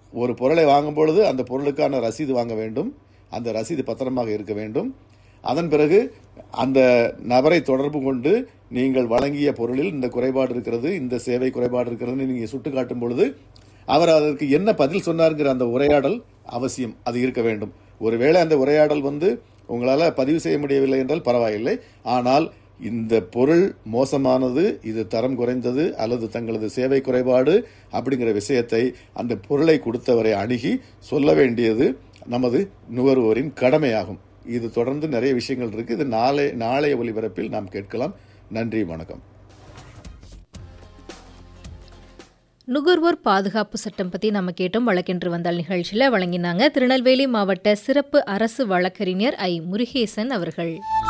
ஒரு பொருளை வாங்கும் பொழுது அந்த பொருளுக்கான ரசீது வாங்க வேண்டும் அந்த ரசீது பத்திரமாக இருக்க வேண்டும் அதன் பிறகு அந்த நபரை தொடர்பு கொண்டு நீங்கள் வழங்கிய பொருளில் இந்த குறைபாடு இருக்கிறது இந்த சேவை குறைபாடு இருக்கிறதுன்னு நீங்கள் சுட்டு காட்டும் பொழுது அவர் அதற்கு என்ன பதில் சொன்னாருங்கிற அந்த உரையாடல் அவசியம் அது இருக்க வேண்டும் ஒருவேளை அந்த உரையாடல் வந்து உங்களால் பதிவு செய்ய முடியவில்லை என்றால் பரவாயில்லை ஆனால் இந்த பொருள் மோசமானது இது தரம் குறைந்தது அல்லது தங்களது சேவை குறைபாடு அப்படிங்கிற விஷயத்தை அந்த பொருளை கொடுத்தவரை அணுகி சொல்ல வேண்டியது நமது நுகர்வோரின் கடமையாகும் இது தொடர்ந்து நிறைய விஷயங்கள் இருக்கு இது நாளை நாளைய ஒலிபரப்பில் நாம் கேட்கலாம் நன்றி வணக்கம் நுகர்வோர் பாதுகாப்பு சட்டம் பற்றி நம்ம கேட்டோம் வழக்கென்று வந்தால் நிகழ்ச்சியில் வழங்கினாங்க திருநெல்வேலி மாவட்ட சிறப்பு அரசு வழக்கறிஞர் ஐ முருகேசன் அவர்கள்